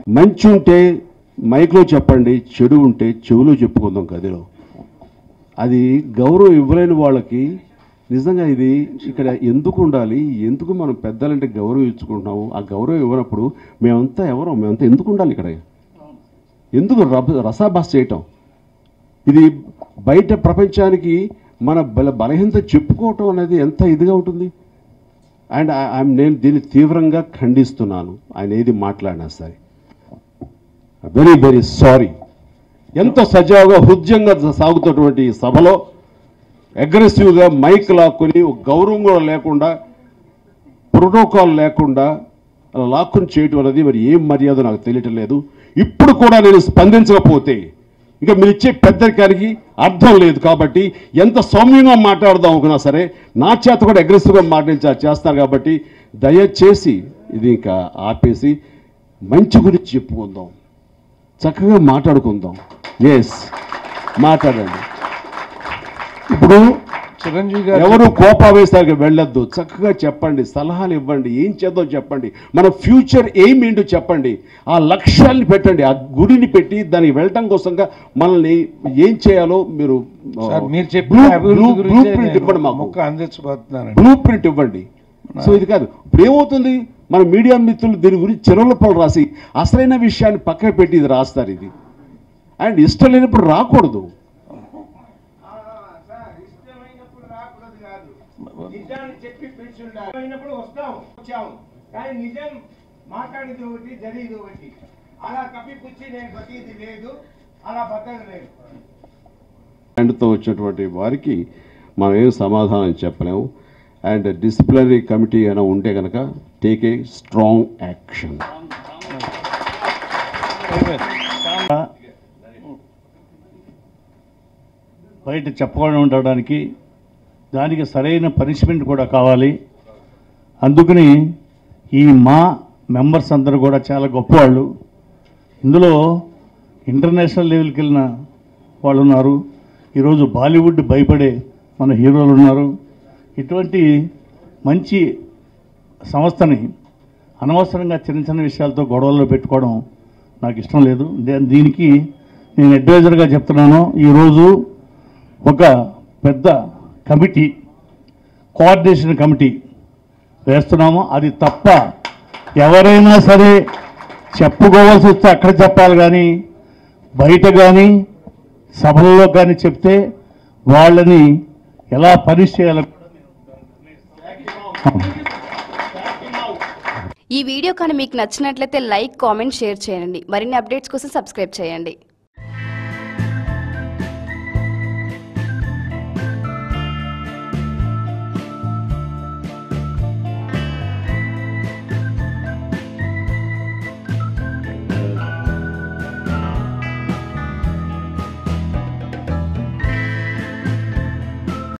మంచి ఉంటే మైక్లో చెప్పండి చెడు ఉంటే చెవులో చెప్పుకుందాం గదిలో అది గౌరవం ఇవ్వలేని వాళ్ళకి నిజంగా ఇది ఇక్కడ ఎందుకు ఉండాలి ఎందుకు మనం పెద్దలంటే గౌరవం ఇచ్చుకుంటున్నాము ఆ గౌరవం ఇవ్వనప్పుడు మేమంతా ఎవరో మేమంతా ఎందుకు ఉండాలి ఇక్కడ ఎందుకు రభ రసాభాస్ చేయటం ఇది బయట ప్రపంచానికి మన బల బలహీనత చెప్పుకోవటం అనేది ఎంత ఇదిగా ఉంటుంది అండ్ నేను దీన్ని తీవ్రంగా ఖండిస్తున్నాను ఆయన ఏది మాట్లాడినా సరే వెరీ వెరీ సారీ ఎంతో సజావుగా హృదయంగా సాగుతున్నటువంటి ఈ సభలో అగ్రెసివ్గా మైక్ లాక్కుని ఒక గౌరవం కూడా లేకుండా ప్రోటోకాల్ లేకుండా అలా లాక్కుని చేయటం అనేది మరి ఏం మర్యాద నాకు తెలియటం లేదు ఇప్పుడు కూడా నేను స్పందించకపోతే ఇంకా మీరు ఇచ్చే పెద్దరికానికి అర్థం లేదు కాబట్టి ఎంత సౌమ్యంగా మాట్లాడదాం అనుకున్నా సరే నా చేత కూడా అగ్రెసివ్గా మాట్లాడించా చేస్తారు కాబట్టి దయచేసి ఇది ఇంకా ఆపేసి మంచి గురించి చెప్పుకుందాం చక్కగా మాట్లాడుకుందాం ఎస్ మాట్లాడండి ఇప్పుడు చిరంజీవి గారు ఎవరు కోపావేశాలకు వెళ్ళొద్దు చక్కగా చెప్పండి సలహాలు ఇవ్వండి ఏం చేద్దాం చెప్పండి మన ఫ్యూచర్ ఎయిమ్ ఏంటో చెప్పండి ఆ లక్ష్యాన్ని పెట్టండి ఆ గుడిని పెట్టి దానికి వెళ్ళటం కోసంగా మనల్ని ఏం చేయాలో మీరు సార్ మీరు బ్లూ- చెప్పిన అభివృద్ధి బ్లూ- బ్లూ గురించి ప్రింట్ ఇవ్వండి మాకు మొక్క అందించబోతున్నానండి బ్లూ ప్రింట్ ఇవ్వండి సో ఇది కాదు ఇప్పుడు ఏమవుతుంది మన మీడియా మిత్రులు దీని గురించి చెరువుల పనులు రాసి అసలైన విషయాన్ని పక్కన పెట్టి ఇది రాస్తారు ఇది అండ్ ఇష్టం లేనప్పుడు రాకూడదు సార్ ఇష్టమైనప్పుడు రాకూడదు కాదు నిజాన్ని చెప్పి పిలిచి ఉండాలి ఇష్టమైనప్పుడు వస్తాం వచ్చాము కానీ నిజం మాట్లాడేది ఒకటి జరిగేది ఒకటి అలా కప్పిపుచ్చి నేను బతికేది లేదు అలా బతకదు లేదు హ్యాండ్తో వచ్చినటువంటి వారికి మనం ఏం సమాధానం చెప్పలేము అండ్ డిసిప్లినరీ కమిటీ అయినా ఉంటే కనుక టేక్ ఏ స్ట్రాంగ్ యాక్షన్ బయట చెప్పకుండా ఉండడానికి దానికి సరైన పనిష్మెంట్ కూడా కావాలి అందుకని ఈ మా మెంబర్స్ అందరూ కూడా చాలా గొప్పవాళ్ళు ఇందులో ఇంటర్నేషనల్ లెవెల్కి వెళ్ళిన వాళ్ళు ఉన్నారు ఈరోజు బాలీవుడ్ భయపడే మన హీరోలు ఉన్నారు ఇటువంటి మంచి సంస్థని అనవసరంగా చిన్న చిన్న విషయాలతో గొడవల్లో పెట్టుకోవడం నాకు ఇష్టం లేదు దే- దీనికి నేను అడ్వైజర్గా చెప్తున్నాను ఈరోజు ఒక పెద్ద కమిటీ కోఆర్డినేషన్ కమిటీ వేస్తున్నాము అది తప్ప ఎవరైనా సరే చెప్పుకోవాల్సి వస్తే అక్కడ చెప్పాలి కానీ బయట కానీ సభల్లో కానీ చెప్తే వాళ్ళని ఎలా పనిష్ చేయాలో ఈ వీడియో కానీ మీకు నచ్చినట్లయితే లైక్ కామెంట్ షేర్ చేయండి మరిన్ని అప్డేట్స్ కోసం సబ్స్క్రైబ్ చేయండి